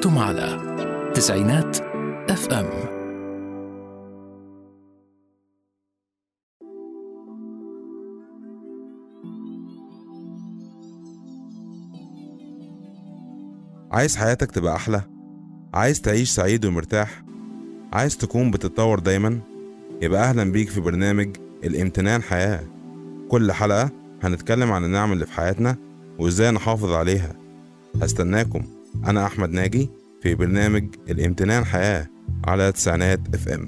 أنتم على تسعينات اف ام عايز حياتك تبقى أحلى؟ عايز تعيش سعيد ومرتاح؟ عايز تكون بتتطور دايما؟ يبقى أهلا بيك في برنامج الامتنان حياة كل حلقة هنتكلم عن النعم اللي في حياتنا وإزاي نحافظ عليها هستناكم أنا أحمد ناجي في برنامج الامتنان حياة على تسعينات اف ام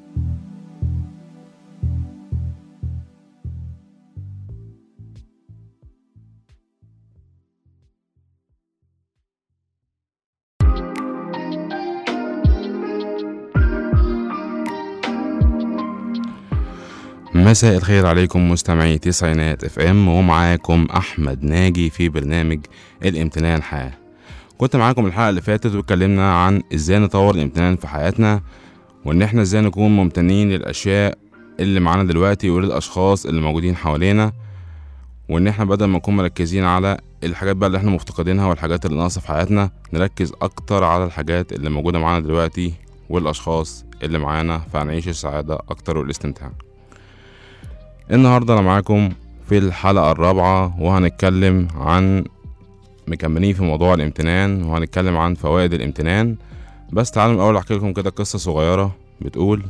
مساء الخير عليكم مستمعي تسعينات اف ام ومعاكم احمد ناجي في برنامج الامتنان حياه كنت معاكم الحلقه اللي فاتت واتكلمنا عن ازاي نطور الامتنان في حياتنا وان احنا ازاي نكون ممتنين للاشياء اللي معانا دلوقتي وللاشخاص اللي موجودين حوالينا وان احنا بدل ما نكون مركزين على الحاجات بقى اللي احنا مفتقدينها والحاجات اللي ناقصه في حياتنا نركز اكتر على الحاجات اللي موجوده معانا دلوقتي والاشخاص اللي معانا فهنعيش السعاده اكتر والاستمتاع النهاردة أنا معاكم في الحلقة الرابعة وهنتكلم عن مكملين في موضوع الامتنان وهنتكلم عن فوائد الامتنان بس تعالوا الأول أحكي لكم كده قصة صغيرة بتقول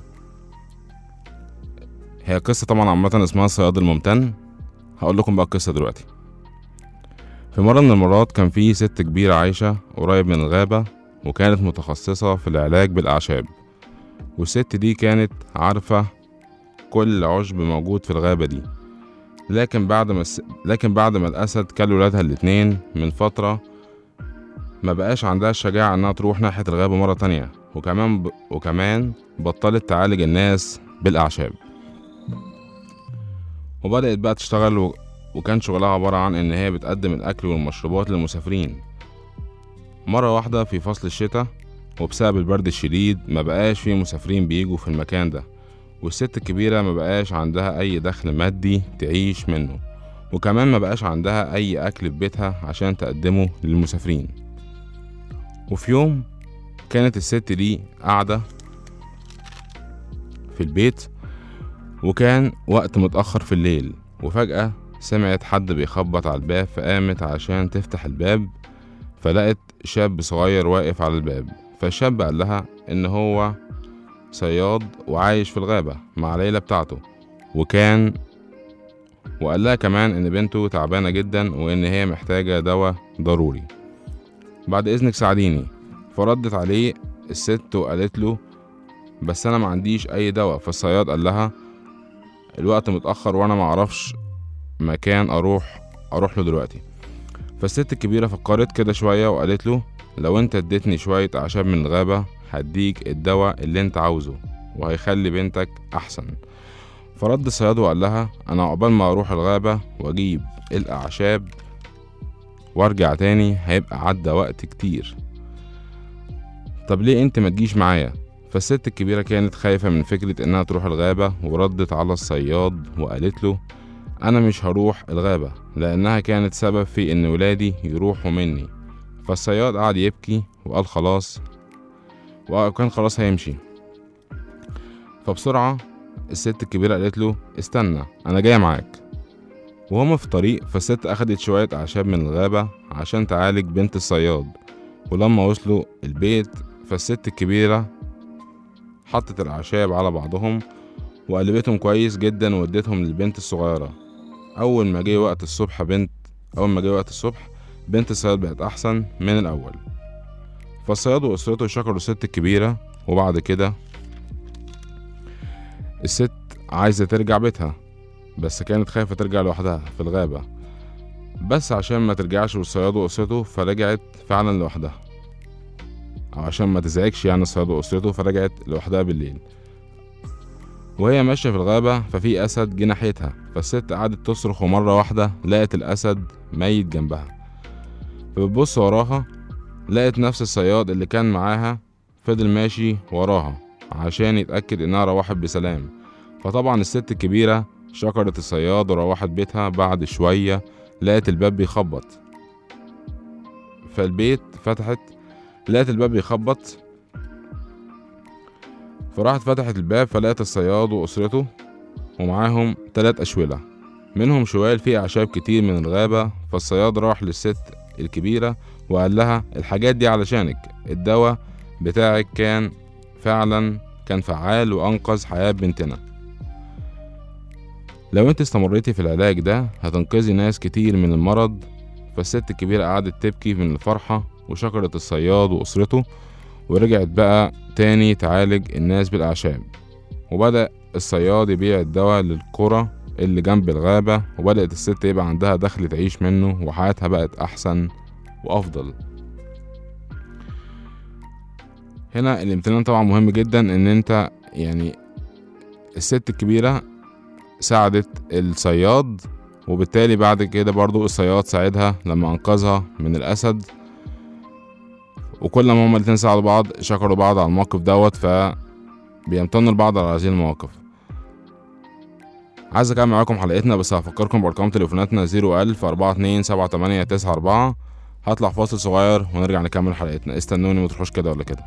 هي قصة طبعا عامة اسمها الصياد الممتن هقول لكم بقى القصة دلوقتي في مرة من المرات كان في ست كبيرة عايشة قريب من الغابة وكانت متخصصة في العلاج بالأعشاب والست دي كانت عارفة كل عشب موجود في الغابة دي لكن بعد ما الس... لكن بعد ما الأسد كل ولادها الاتنين من فترة ما بقاش عندها الشجاعة إنها تروح ناحية الغابة مرة تانية وكمان ب... وكمان بطلت تعالج الناس بالأعشاب وبدأت بقى تشتغل و... وكان شغلها عبارة عن إن هي بتقدم الأكل والمشروبات للمسافرين مرة واحدة في فصل الشتاء وبسبب البرد الشديد ما بقاش في مسافرين بيجوا في المكان ده والست الكبيرة ما بقاش عندها أي دخل مادي تعيش منه وكمان ما بقاش عندها أي أكل في بيتها عشان تقدمه للمسافرين وفي يوم كانت الست دي قاعدة في البيت وكان وقت متأخر في الليل وفجأة سمعت حد بيخبط على الباب فقامت عشان تفتح الباب فلقت شاب صغير واقف على الباب فالشاب قال لها إن هو صياد وعايش في الغابة مع العيلة بتاعته وكان وقال لها كمان إن بنته تعبانة جدا وإن هي محتاجة دواء ضروري بعد إذنك ساعديني فردت عليه الست وقالت له بس أنا ما عنديش أي دواء فالصياد قال لها الوقت متأخر وأنا معرفش مكان أروح أروح له دلوقتي فالست الكبيرة فكرت كده شوية وقالت له لو انت اديتني شوية أعشاب من الغابة هديك الدواء اللي انت عاوزه وهيخلي بنتك احسن فرد الصياد وقال لها انا عقبال ما اروح الغابة واجيب الاعشاب وارجع تاني هيبقى عدى وقت كتير طب ليه انت ما تجيش معايا فالست الكبيرة كانت خايفة من فكرة انها تروح الغابة وردت على الصياد وقالت له انا مش هروح الغابة لانها كانت سبب في ان ولادي يروحوا مني فالصياد قعد يبكي وقال خلاص وكان خلاص هيمشي فبسرعة الست الكبيرة قالت له استنى أنا جاية معاك وهما في الطريق فالست أخدت شوية أعشاب من الغابة عشان تعالج بنت الصياد ولما وصلوا البيت فالست الكبيرة حطت الأعشاب على بعضهم وقلبتهم كويس جدا واديتهم للبنت الصغيرة أول ما جه وقت الصبح بنت أول ما جه وقت الصبح بنت الصياد بقت أحسن من الأول فالصياد وأسرته شكروا الست الكبيرة وبعد كده الست عايزة ترجع بيتها بس كانت خايفة ترجع لوحدها في الغابة بس عشان ما ترجعش والصياد وأسرته فرجعت فعلا لوحدها أو عشان ما تزعجش يعني الصياد وأسرته فرجعت لوحدها بالليل وهي ماشية في الغابة ففي أسد جه ناحيتها فالست قعدت تصرخ ومرة واحدة لقت الأسد ميت جنبها فبتبص وراها لقت نفس الصياد اللي كان معاها فضل ماشي وراها عشان يتأكد إنها روحت بسلام فطبعا الست الكبيرة شكرت الصياد وروحت بيتها بعد شوية لقت الباب بيخبط فالبيت فتحت لقت الباب بيخبط فراحت فتحت الباب فلقت الصياد وأسرته ومعاهم تلات أشولة منهم شوال فيه أعشاب كتير من الغابة فالصياد راح للست الكبيرة وقال لها الحاجات دي علشانك الدواء بتاعك كان فعلا كان فعال وأنقذ حياة بنتنا لو انت استمريتي في العلاج ده هتنقذي ناس كتير من المرض فالست الكبيرة قعدت تبكي من الفرحة وشكرت الصياد وأسرته ورجعت بقى تاني تعالج الناس بالأعشاب وبدأ الصياد يبيع الدواء للقرى اللي جنب الغابة وبدأت الست يبقى عندها دخل تعيش منه وحياتها بقت أحسن وأفضل هنا الامتنان طبعا مهم جدا ان انت يعني الست الكبيرة ساعدت الصياد وبالتالي بعد كده برضو الصياد ساعدها لما انقذها من الاسد وكل ما هما الاتنين ساعدوا بعض شكروا بعض على الموقف دوت ف بيمتنوا لبعض على هذه المواقف عايز اكمل معاكم حلقتنا بس هفكركم بارقام تليفوناتنا 01000 42 78 94 هطلع فاصل صغير ونرجع نكمل حلقتنا استنوني متروحوش كده ولا كده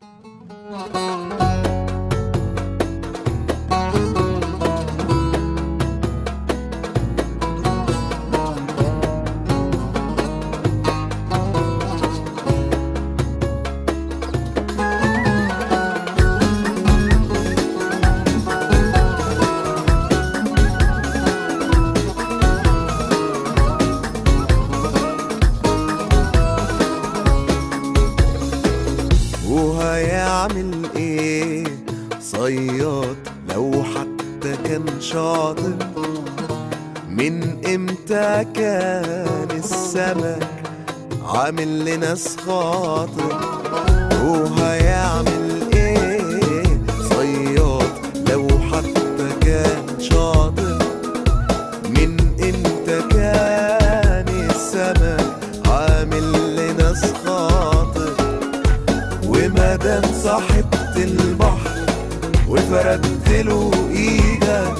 وهيعمل ايه صياد لو حتى كان شاطر من امتى كان السمك عامل لناس خاطر وهيعمل ايه صياد لو حتى كان شاطر من امتى كان السمك عامل لناس خاطر ومادام صاحبت البحر وفردت له ايدك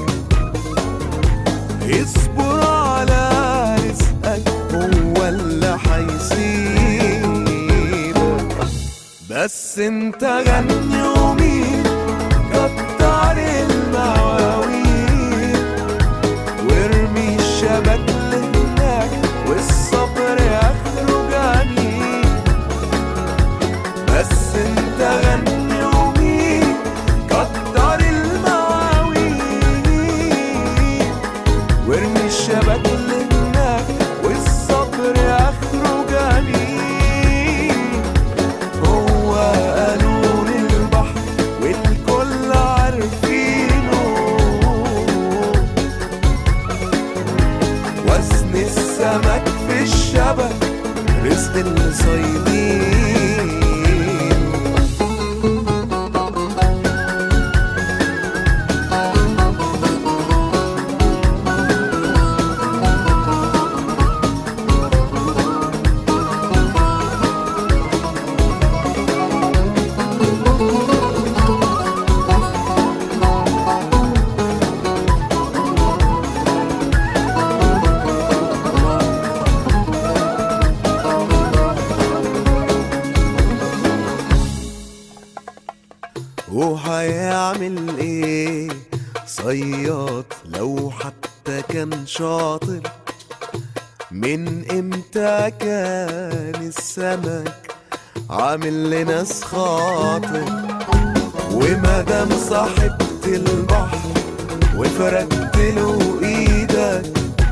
اصبر على رزقك هو اللي هيسيبك بس انت غني ومين كتر المواويل وارمي الشبك لهناك والصبر اخره جميل بس انت غني ومين كتر المواويل وارمي الشبك لهناك والصبر اخره جميل هو قانون البحر والكل عارفينه وزن السمك في الشبك رزق الصيادين وهيعمل ايه صياد لو حتى كان شاطر من امتى كان السمك عامل لناس خاطر ومادام صاحبت البحر وفردت له ايدك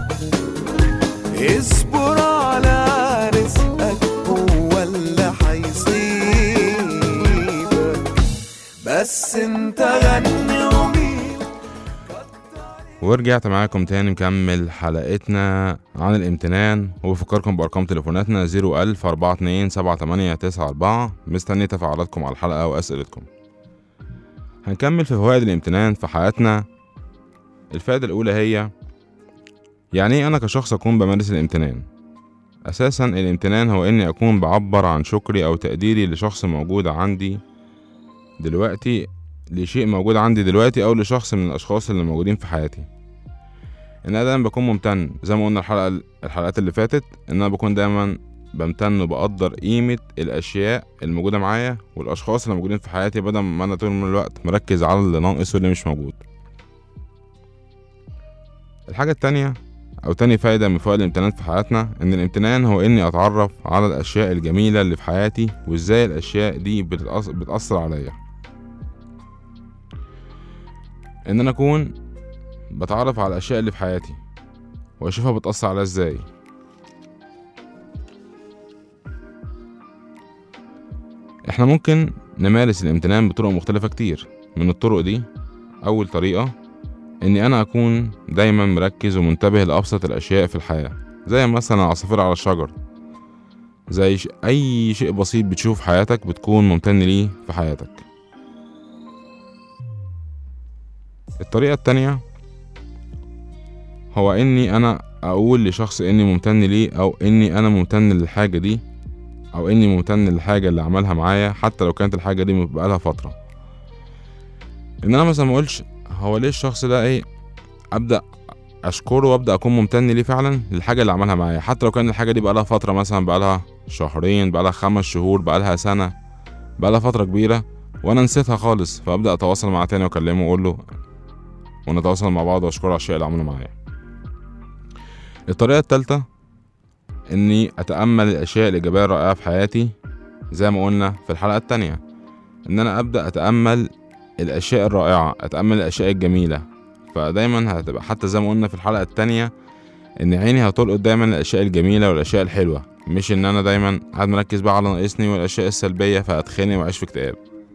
اصبر على رزقك هو اللي هيصيبك بس انت غني ومين ورجعت معاكم تاني نكمل حلقتنا عن الامتنان وبفكركم بأرقام تليفوناتنا 01000 42 78 94 مستني تفاعلاتكم على الحلقة وأسئلتكم هنكمل في فوائد الامتنان في حياتنا الفائدة الأولى هي يعني إيه أنا كشخص أكون بمارس الامتنان أساسا الامتنان هو إني أكون بعبر عن شكري أو تقديري لشخص موجود عندي دلوقتي لشيء موجود عندي دلوقتي او لشخص من الاشخاص اللي موجودين في حياتي ان انا دايما بكون ممتن زي ما قلنا الحلقه الحلقات اللي فاتت ان انا بكون دايما بمتن وبقدر قيمة الأشياء الموجودة معايا والأشخاص اللي موجودين في حياتي بدل ما أنا طول الوقت مركز على اللي ناقص واللي مش موجود الحاجة التانية أو تاني فايدة من فوائد الامتنان في حياتنا إن الامتنان هو إني أتعرف على الأشياء الجميلة اللي في حياتي وإزاي الأشياء دي بتتأث- بتأثر عليا إن أنا أكون بتعرف على الأشياء اللي في حياتي وأشوفها بتأثر عليا إزاي إحنا ممكن نمارس الامتنان بطرق مختلفة كتير من الطرق دي أول طريقة إني أنا أكون دايما مركز ومنتبه لأبسط الأشياء في الحياة زي مثلا عصافير على الشجر زي ش... أي شيء بسيط بتشوف في حياتك بتكون ممتن ليه في حياتك الطريقة التانية هو إني أنا أقول لشخص إني ممتن ليه أو إني أنا ممتن للحاجة دي أو إني ممتن للحاجة اللي عملها معايا حتى لو كانت الحاجة دي بقالها فترة إن أنا مثلا مقولش هو ليه الشخص ده إيه أبدأ أشكره وأبدأ أكون ممتن ليه فعلا للحاجة اللي عملها معايا حتى لو كان الحاجة دي بقالها فترة مثلا بقالها شهرين بقالها خمس شهور بقالها سنة بقالها فترة كبيرة وأنا نسيتها خالص فأبدأ أتواصل معاه تاني وأكلمه وأقول له ونتواصل مع بعض وأشكره على الشيء اللي عمله معايا الطريقة التالتة إني أتأمل الأشياء الإيجابية الرائعة في حياتي زي ما قلنا في الحلقة التانية إن أنا أبدأ أتأمل الأشياء الرائعة أتأمل الأشياء الجميلة فدايما هتبقى حتى زي ما قلنا في الحلقة التانية إن عيني هتلقط دايما الأشياء الجميلة والأشياء الحلوة مش إن أنا دايما قاعد مركز بقى على ناقصني والأشياء السلبية فأتخنق وأعيش في اكتئاب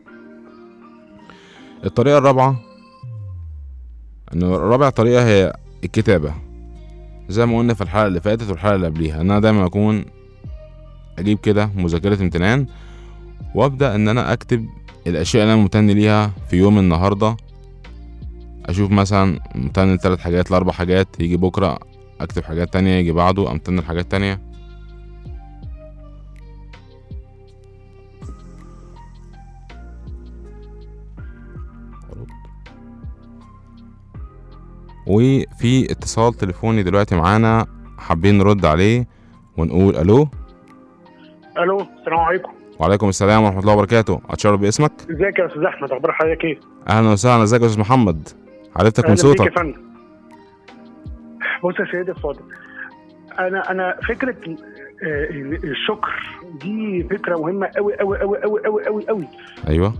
الطريقة الرابعة إن رابع طريقة هي الكتابة زي ما قلنا في الحلقة اللي فاتت والحلقة اللي قبليها إن أنا دايما أكون أجيب كده مذاكرة امتنان وأبدأ إن أنا أكتب الأشياء اللي أنا ممتن ليها في يوم النهاردة أشوف مثلا ممتن لتلات حاجات لأربع حاجات يجي بكرة أكتب حاجات تانية يجي بعده أمتن لحاجات تانية وفي اتصال تليفوني دلوقتي معانا حابين نرد عليه ونقول الو الو السلام عليكم وعليكم السلام ورحمه الله وبركاته اتشرف باسمك ازيك يا استاذ احمد اخبار حضرتك ايه؟ اهلا وسهلا ازيك يا استاذ محمد عرفتك من أهلا بيك يا صوتك فندم بص يا سيدي الفاضل انا انا فكره آه، الشكر دي فكره مهمه قوي قوي قوي قوي قوي قوي قوي ايوه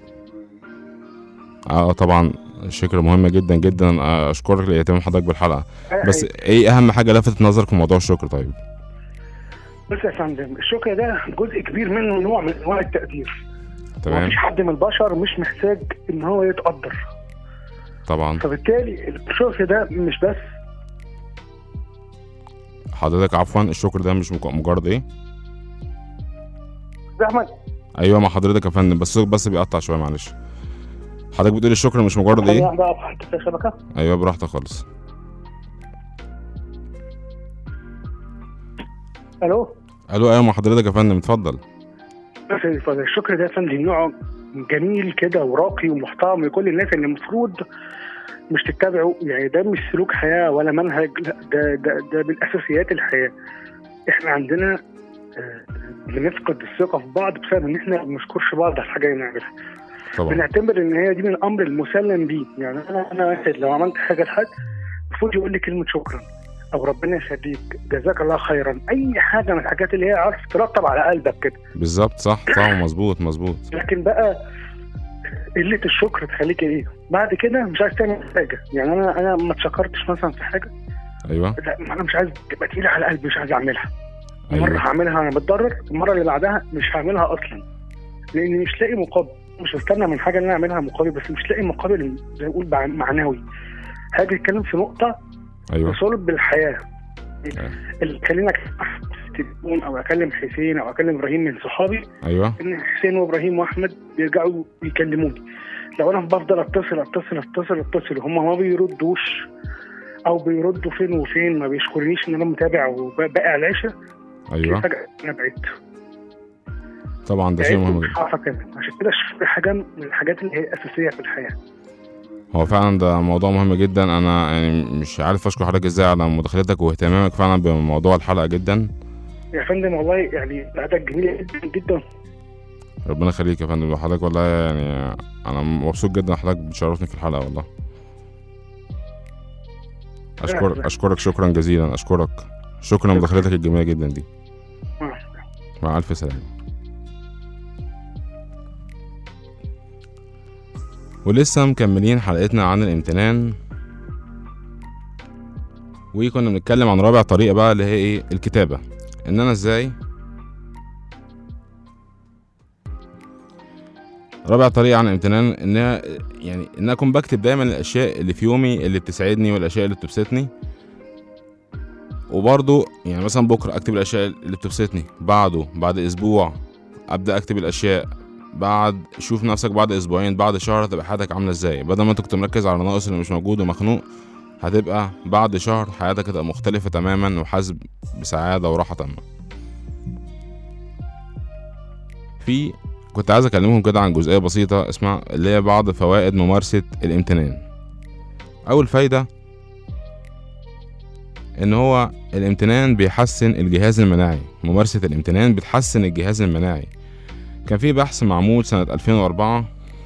اه طبعا فكرة مهمة جدا جدا آه، اشكرك لاهتمام حضرتك بالحلقة بس ايه اهم حاجة لفتت نظرك في موضوع الشكر طيب بص يا فندم الشكر ده جزء كبير منه نوع من انواع التقدير تمام مفيش حد من البشر مش محتاج ان هو يتقدر طبعا فبالتالي الشكر ده مش بس حضرتك عفوا الشكر ده مش مك- مجرد ايه استاذ احمد ايوه مع حضرتك يا فندم بس بس بيقطع شوية معلش حضرتك بتقول الشكر مش مجرد ثانية ايه واحدة أقف حتى في الشبكة ايوه براحتك خالص الو الو ايوه مع حضرتك يا فندم اتفضل بس يا فندم، الشكر ده يا فندم نوع جميل كده وراقي ومحترم لكل الناس اللي المفروض مش تتبعه يعني ده مش سلوك حياه ولا منهج لا ده ده ده من اساسيات الحياه احنا عندنا آه، بنفقد الثقه في بعض بسبب ان احنا ما بنشكرش بعض على الحاجه اللي بنعملها طبعا بنعتبر ان هي دي من الامر المسلم بيه يعني انا انا واحد لو عملت حاجه لحد المفروض يقول لي كلمه شكرا او ربنا يخليك جزاك الله خيرا اي حاجه من الحاجات اللي هي عارف ترتب على قلبك كده بالظبط صح صح مظبوط مظبوط لكن بقى قله الشكر تخليك ايه بعد كده مش عايز تعمل حاجه يعني انا انا ما اتشكرتش مثلا في حاجه ايوه لا ما انا مش عايز تبقى تقيله على قلبي مش عايز اعملها مره ايوه هعملها انا بتضرر المره اللي بعدها مش هعملها اصلا لاني مش لاقي مقابل مش بستنى من حاجه ان انا اعملها مقابل بس مش لاقي مقابل زي ما نقول بع- معنوي هاجي اتكلم في نقطه ايوه تصلب بالحياه أيوة. اللي خلينا في التليفون او اكلم حسين او اكلم ابراهيم من صحابي ايوه ان حسين وابراهيم واحمد بيرجعوا يكلموني لو انا بفضل اتصل اتصل اتصل اتصل وهم ما بيردوش او بيردوا فين وفين ما بيشكرنيش ان انا متابع وباقي على العشاء ايوه فجاه انا بعدت طبعا ده شيء بعدت مهم ومش جدا عارف اكمل عشان كده الشكر حاجه من الحاجات اللي هي اساسيه في الحياه هو فعلا ده موضوع مهم جدا انا يعني مش عارف اشكر حضرتك ازاي على مداخلتك واهتمامك فعلا بموضوع الحلقه جدا يا فندم والله يعني قعدك جميله جدا جدا ربنا يخليك يا فندم وحضرتك والله يعني انا مبسوط جدا حضرتك بتشرفني في الحلقه والله اشكر اشكرك شكرا جزيلا اشكرك شكرا لمداخلتك الجميله جدا دي مع السلامة. مع الف سلامه ولسه مكملين حلقتنا عن الامتنان وكنا بنتكلم عن رابع طريقه بقى اللي هي ايه الكتابه ان انا ازاي رابع طريقة عن الامتنان ان أنا- يعني ان أنا اكون بكتب دايما الاشياء اللي في يومي اللي بتسعدني والاشياء اللي بتبسطني وبرضو يعني مثلا بكرة اكتب الاشياء اللي بتبسطني بعده بعد اسبوع ابدا اكتب الاشياء بعد شوف نفسك بعد اسبوعين بعد شهر هتبقى حياتك عامله ازاي بدل ما انت كنت مركز على الناقص اللي مش موجود ومخنوق هتبقى بعد شهر حياتك هتبقى مختلفة تماما وحاسس بسعادة وراحة تامة في كنت عايز اكلمكم كده عن جزئية بسيطة اسمها اللي هي بعض فوائد ممارسة الامتنان اول فايدة ان هو الامتنان بيحسن الجهاز المناعي ممارسة الامتنان بتحسن الجهاز المناعي كان في بحث معمول سنة 2004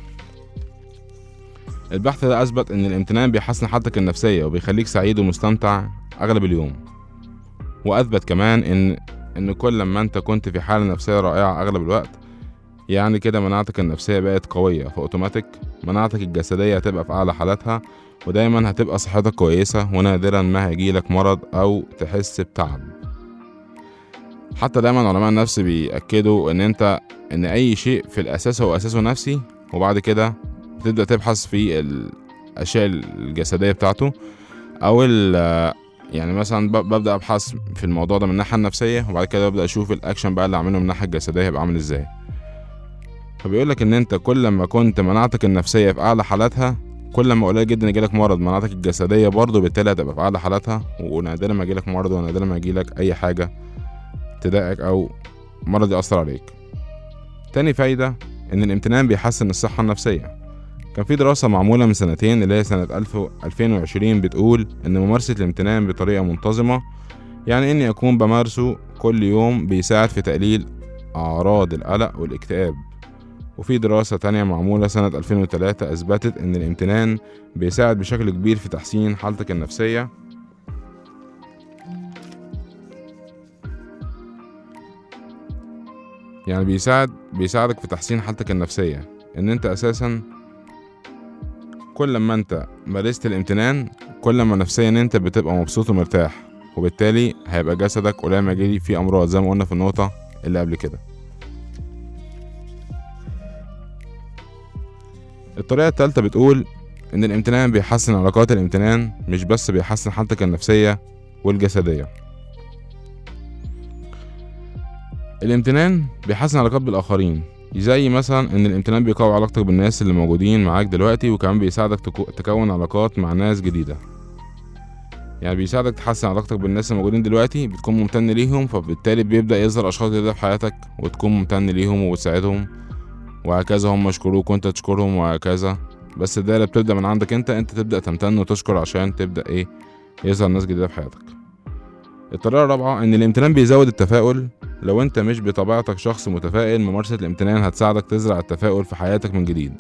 البحث ده أثبت إن الامتنان بيحسن حالتك النفسية وبيخليك سعيد ومستمتع أغلب اليوم وأثبت كمان إن إن كل ما أنت كنت في حالة نفسية رائعة أغلب الوقت يعني كده مناعتك النفسية بقت قوية فأوتوماتيك مناعتك الجسدية هتبقى في أعلى حالاتها ودايما هتبقى صحتك كويسة ونادرا ما هيجيلك مرض أو تحس بتعب حتى دايما علماء النفس بيأكدوا إن أنت إن أي شيء في الأساس هو أساسه نفسي وبعد كده بتبدأ تبحث في الأشياء الجسدية بتاعته أو ال يعني مثلا ب- ببدأ أبحث في الموضوع ده من الناحية النفسية وبعد كده ببدأ أشوف الأكشن بقى اللي أعمله من الناحية الجسدية هيبقى عامل إزاي فبيقول لك إن أنت كل ما كنت مناعتك النفسية في أعلى حالاتها كل ما قليل جدا يجيلك مرض مناعتك الجسدية برضه بالتالي هتبقى في أعلى حالاتها ونادرا ما يجيلك مرض ونادرا ما يجيلك أي حاجة تضايقك أو مرض يأثر عليك تاني فايدة إن الامتنان بيحسن الصحة النفسية كان في دراسة معمولة من سنتين اللي هي سنة 1000 2020 بتقول إن ممارسة الامتنان بطريقة منتظمة يعني إني أكون بمارسه كل يوم بيساعد في تقليل أعراض القلق والاكتئاب وفي دراسة تانية معمولة سنة 2003 أثبتت إن الامتنان بيساعد بشكل كبير في تحسين حالتك النفسية يعني بيساعد بيساعدك في تحسين حالتك النفسية إن أنت أساسا كل ما أنت مارست الامتنان كل ما نفسيا أنت بتبقى مبسوط ومرتاح وبالتالي هيبقى جسدك قليل ما يجيلي فيه أمراض زي ما قلنا في النقطة اللي قبل كده الطريقة التالتة بتقول إن الامتنان بيحسن علاقات الامتنان مش بس بيحسن حالتك النفسية والجسدية الامتنان بيحسن علاقات بالآخرين زي مثلا إن الامتنان بيقوي علاقتك بالناس اللي موجودين معاك دلوقتي وكمان بيساعدك تكو- تكون علاقات مع ناس جديدة يعني بيساعدك تحسن علاقتك بالناس الموجودين دلوقتي بتكون ممتن ليهم فبالتالي بيبدأ يظهر أشخاص جديدة في حياتك وتكون ممتن ليهم وبتساعدهم وهكذا هم يشكروك وانت تشكرهم وهكذا بس الدايرة بتبدأ من عندك انت انت تبدأ تمتن وتشكر عشان تبدأ ايه يظهر ناس جديدة في حياتك الطريقة الرابعة ان الامتنان بيزود التفاؤل لو انت مش بطبيعتك شخص متفائل ممارسة الامتنان هتساعدك تزرع التفاؤل في حياتك من جديد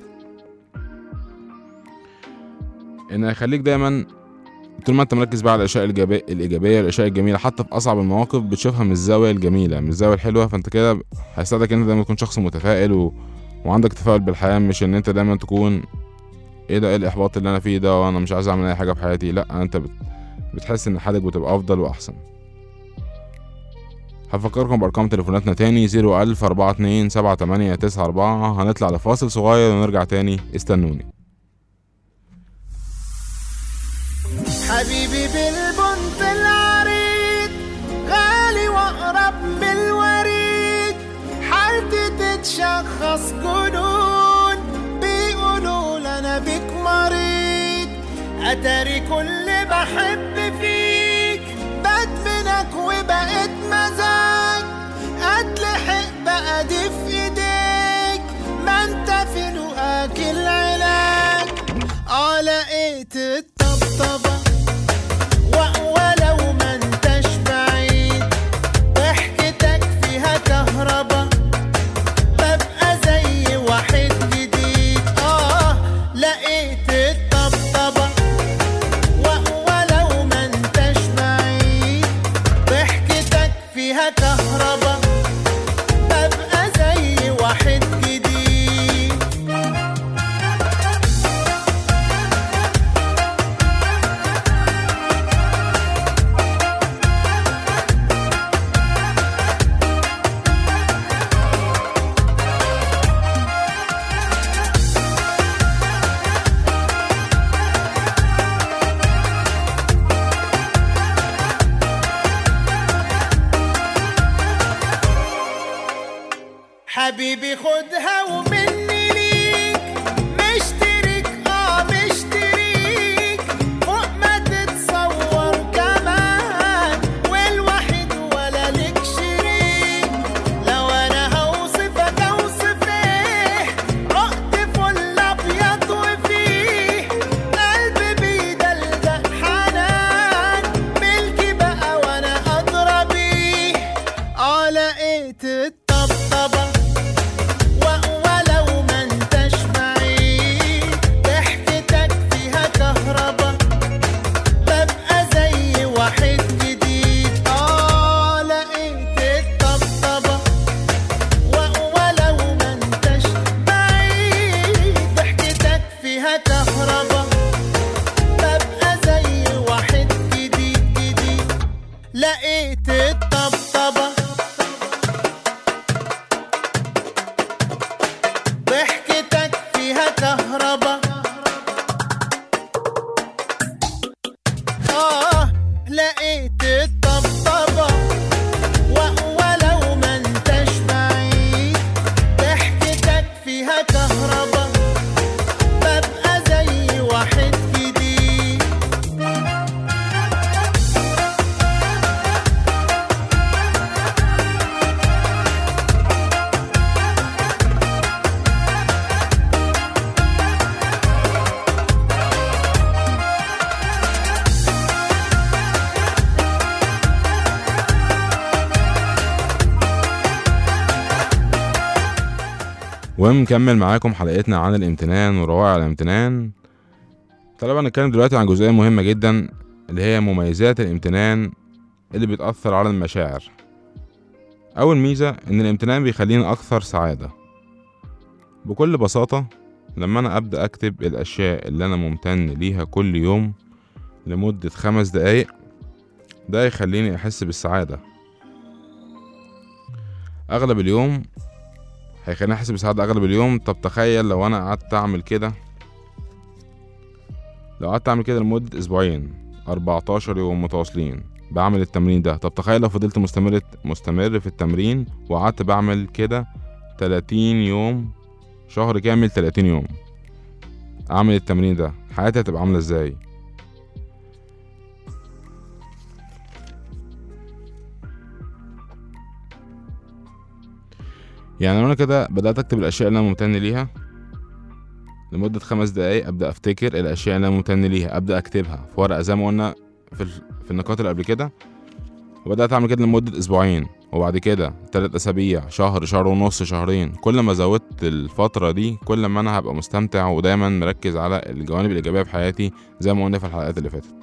ان هيخليك دايما طول ما انت مركز بقى على الاشياء الإيجابية الايجابيه الاشياء الجميله حتى في اصعب المواقف بتشوفها من الزاويه الجميله من الزاويه الحلوه فانت كده هيساعدك ان انت دايما تكون شخص متفائل و... وعندك تفاؤل بالحياه مش ان انت دايما تكون ايه ده ايه الاحباط اللي انا فيه ده وانا مش عايز اعمل اي حاجه في حياتي لا انت بت... بتحس ان حالك بتبقى افضل واحسن هفكركم بارقام تليفوناتنا تاني 01000 42 78 94 هنطلع لفاصل صغير ونرجع تاني استنوني حبيبي بالبنت العريض غالي واقرب من الوريد حالتي تتشخص جنون بيقولوا انا بيك مريض اتاري كل بحب فيك بدمنك وبقيت مزاج اتلحق بقى دي في ايديك ما انت في لقاك العلاج اه لقيت الطبطبة و- ولو ما انتش بعيد ضحكة كهربا ببقى زي واحد جديد حبيبي خدها ومني ليك مشترك اه مشتريك فوق ما تتصور كمان والوحيد ولا لك شريك لو انا هوصفك اوصف ايه عقد فل ابيض وفيه قلبي بيدلدق حنان ملكي بقى وانا ادرى بيه اه لقيت الطبطبه و- ولو ما انتش بعيد ضحكتك فيها كهربا ببقى زي واحد جديد اه لقيت الطبطبة و- ولو ما انتش بعيد ضحكتك فيها كهربا ببقى زي واحد جديد جديد لقيت الطبطبة ضحكتك فيها كهربا آه لقيت الطبطبة و- ولو ما انتش بعيد ضحكتك فيها كهربا ببقى زي واحد جديد ومكمل معاكم حلقتنا عن الامتنان وروائع الامتنان طبعا هنتكلم دلوقتي عن جزئية مهمة جدا اللي هي مميزات الامتنان اللي بتأثر على المشاعر أول ميزة إن الامتنان بيخليني أكثر سعادة بكل بساطة لما أنا أبدأ أكتب الأشياء اللي أنا ممتن ليها كل يوم لمدة خمس دقايق ده يخليني أحس بالسعادة أغلب اليوم هيخليني احس بسعادة اغلب اليوم طب تخيل لو انا قعدت اعمل كده لو قعدت اعمل كده لمدة اسبوعين 14 يوم متواصلين بعمل التمرين ده طب تخيل لو فضلت مستمر مستمر في التمرين وقعدت بعمل كده 30 يوم شهر كامل 30 يوم اعمل التمرين ده حياتي هتبقى عاملة ازاي يعني لو انا كده بدأت اكتب الاشياء اللي انا ممتن ليها لمدة خمس دقايق ابدأ افتكر الاشياء اللي انا ممتن ليها ابدأ اكتبها في ورقة زي ما قلنا في, ال- في النقاط اللي قبل كده وبدأت اعمل كده لمدة اسبوعين وبعد كده تلات اسابيع شهر شهر ونص شهرين كل ما زودت الفترة دي كل ما انا هبقى مستمتع ودايما مركز على الجوانب الايجابية في حياتي زي ما قلنا في الحلقات اللي فاتت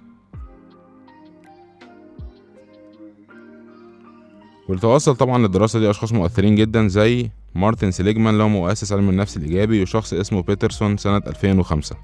ولتوصل طبعا للدراسة دي أشخاص مؤثرين جدا زي مارتن سيليجمان اللي هو مؤسس علم النفس الإيجابي وشخص اسمه بيترسون سنة 2005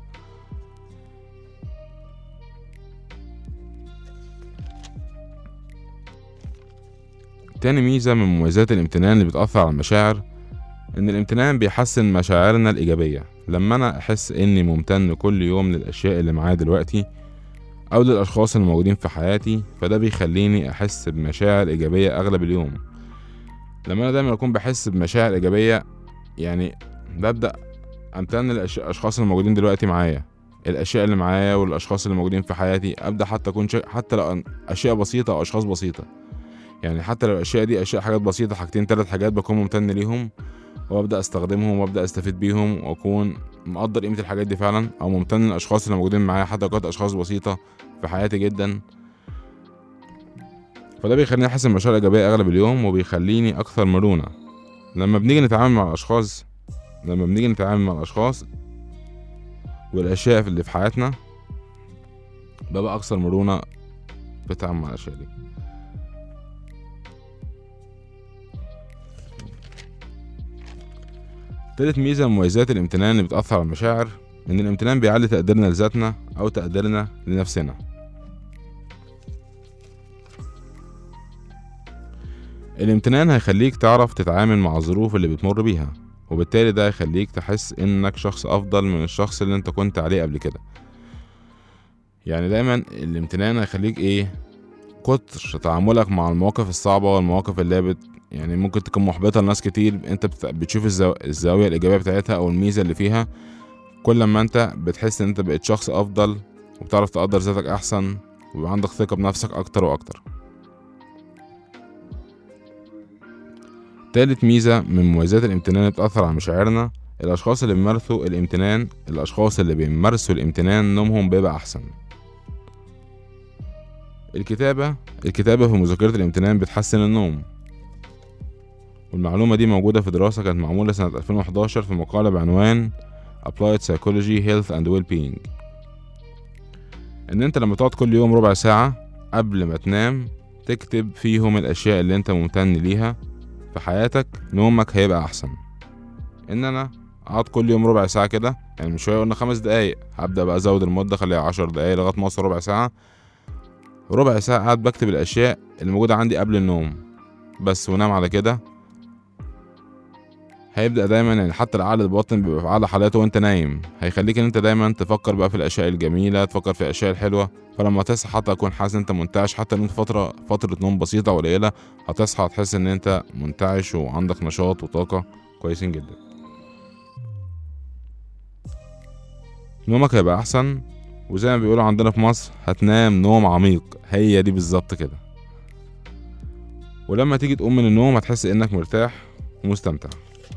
تاني ميزة من مميزات الامتنان اللي بتأثر على المشاعر إن الامتنان بيحسن مشاعرنا الإيجابية لما أنا أحس إني ممتن كل يوم للأشياء اللي معايا دلوقتي أو للأشخاص الموجودين في حياتي فده بيخليني أحس بمشاعر إيجابية أغلب اليوم لما أنا دايما أكون بحس بمشاعر إيجابية يعني ببدأ أمتن للأشخاص الموجودين دلوقتي معايا الأشياء اللي معايا والأشخاص اللي موجودين في حياتي أبدأ حتى أكون شيء حتى لو أن- أشياء بسيطة أو أشخاص بسيطة يعني حتى لو الأشياء دي أشياء حاجات بسيطة حاجتين تلات حاجات بكون ممتن ليهم وأبدأ أستخدمهم وأبدأ أستفيد بيهم وأكون مقدر قيمة الحاجات دي فعلا أو ممتن للأشخاص اللي موجودين معايا حتى لو كانت أشخاص بسيطة في حياتي جدا فده بيخليني احس بمشاعر ايجابيه اغلب اليوم وبيخليني اكثر مرونه لما بنيجي نتعامل مع الاشخاص لما بنيجي نتعامل مع الاشخاص والاشياء اللي في حياتنا ببقى اكثر مرونه في التعامل مع الاشياء دي تالت ميزة من مميزات الامتنان اللي بتأثر على المشاعر إن الامتنان بيعلي تقديرنا لذاتنا أو تقديرنا لنفسنا الامتنان هيخليك تعرف تتعامل مع الظروف اللي بتمر بيها وبالتالي ده هيخليك تحس إنك شخص أفضل من الشخص اللي أنت كنت عليه قبل كده يعني دايما الامتنان هيخليك إيه كتر تعاملك مع المواقف الصعبة والمواقف اللي هي بت يعني ممكن تكون محبطة لناس كتير انت بت- بتشوف الزاو... الزاوية الإيجابية بتاعتها أو الميزة اللي فيها كل ما انت بتحس ان انت بقيت شخص أفضل وبتعرف تقدر ذاتك أحسن ويبقى عندك ثقة بنفسك أكتر وأكتر تالت ميزة من مميزات الامتنان اللي بتأثر على مشاعرنا الأشخاص اللي بيمارسوا الامتنان الأشخاص اللي بيمارسوا الامتنان نومهم بيبقى أحسن الكتابة الكتابة في مذاكرة الامتنان بتحسن النوم والمعلومة دي موجودة في دراسة كانت معمولة سنة 2011 في مقالة بعنوان Applied Psychology Health and Well-Being إن أنت لما تقعد كل يوم ربع ساعة قبل ما تنام تكتب فيهم الأشياء اللي أنت ممتن ليها في حياتك نومك هيبقى أحسن إن أنا أقعد كل يوم ربع ساعة كده يعني من شوية قلنا خمس دقايق هبدأ بقى أزود المدة خليها عشر دقايق لغاية ما أوصل ربع ساعة ربع ساعة قاعد بكتب الأشياء اللي موجودة عندي قبل النوم بس ونام على كده هيبدأ دايما يعني حتى العقل الباطن بيبقى في أعلى حالاته وأنت نايم هيخليك إن أنت دايما تفكر بقى في الأشياء الجميلة تفكر في الأشياء الحلوة فلما تصحى حتى تكون حاسس إن أنت منتعش حتى إن أنت فترة فترة نوم بسيطة قليلة هتصحى هتحس إن أنت منتعش وعندك نشاط وطاقة كويسين جدا نومك هيبقى أحسن وزي ما بيقولوا عندنا في مصر هتنام نوم عميق هي دي بالظبط كده ولما تيجي تقوم من النوم هتحس انك مرتاح ومستمتع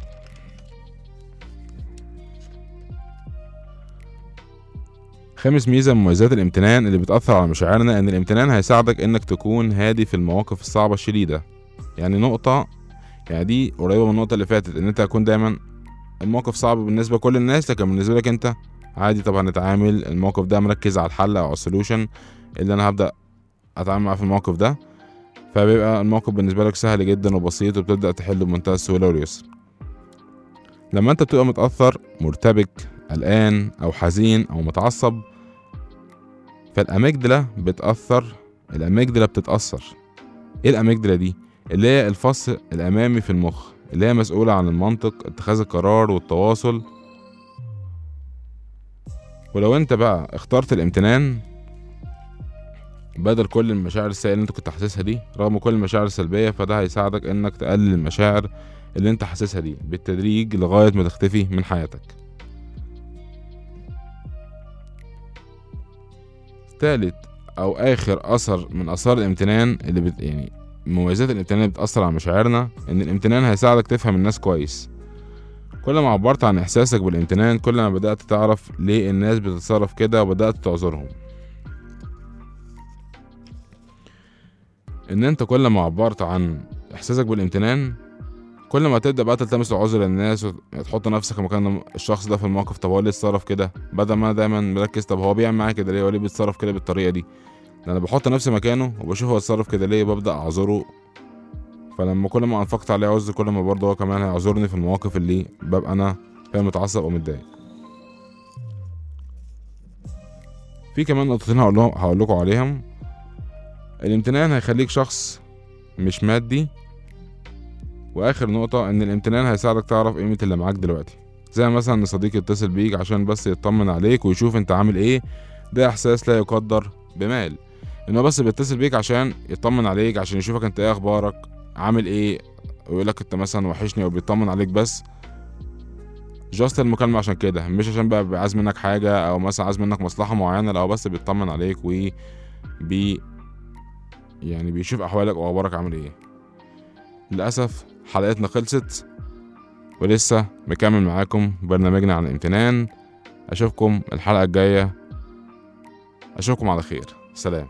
خامس ميزة من مميزات الامتنان اللي بتأثر على مشاعرنا إن الامتنان هيساعدك إنك تكون هادي في المواقف الصعبة الشديدة يعني نقطة يعني دي قريبة من النقطة اللي فاتت إن أنت هتكون دايما الموقف صعب بالنسبة لكل الناس لكن بالنسبة لك أنت عادي طبعا نتعامل الموقف ده مركز على الحل أو على السولوشن اللي أنا هبدأ أتعامل معاه في الموقف ده فبيبقى الموقف بالنسبة لك سهل جدا وبسيط وبتبدأ تحله بمنتهى السهولة واليسر لما انت بتبقى متأثر مرتبك قلقان أو حزين أو متعصب فالأميجدلا بتأثر الأميجدلا بتتأثر ايه الأميجدلا دي؟ اللي هي الفص الأمامي في المخ اللي هي مسؤولة عن المنطق اتخاذ القرار والتواصل ولو انت بقى اخترت الامتنان بدل كل المشاعر السيئة اللي انت كنت حاسسها دي رغم كل المشاعر السلبية فده هيساعدك انك تقلل المشاعر اللي انت حاسسها دي بالتدريج لغاية ما تختفي من حياتك تالت او اخر اثر من اثار الامتنان اللي بت يعني مميزات الامتنان اللي بتأثر على مشاعرنا ان الامتنان هيساعدك تفهم الناس كويس كل ما عبرت عن احساسك بالامتنان كل ما بدأت تعرف ليه الناس بتتصرف كده وبدأت تعذرهم ان انت كل ما عبرت عن احساسك بالامتنان كل ما تبدا بقى تلتمس العذر للناس وتحط نفسك مكان الشخص ده في الموقف طب هو ليه اتصرف كده بدل ما انا دايما مركز طب هو بيعمل معايا كده ليه هو ليه بيتصرف كده بالطريقه دي ده انا بحط نفسي مكانه وبشوف هو اتصرف كده ليه وببدا اعذره فلما كل ما انفقت عليه عذر كل ما برضه هو كمان هيعذرني في المواقف اللي ببقى انا فيها متعصب او متضايق في كمان نقطتين هقول لهم هقول لكم عليهم الامتنان هيخليك شخص مش مادي واخر نقطة ان الامتنان هيساعدك تعرف قيمة اللي معاك دلوقتي زي مثلا ان صديق يتصل بيك عشان بس يطمن عليك ويشوف انت عامل ايه ده احساس لا يقدر بمال انه بس بيتصل بيك عشان يطمن عليك عشان يشوفك انت ايه اخبارك عامل ايه ويقولك انت مثلا وحشني او بيطمن عليك بس جاست المكالمة عشان كده مش عشان بقى بيبقى عايز منك حاجة او مثلا عايز منك مصلحة معينة لا هو بس بيطمن عليك و بي يعني بيشوف احوالك واخبارك عامل ايه للاسف حلقتنا خلصت ولسه مكمل معاكم برنامجنا عن الامتنان اشوفكم الحلقه الجايه اشوفكم على خير سلام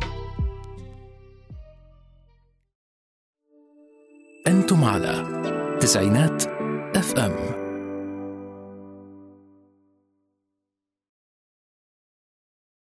أنتم على تسعينات اف ام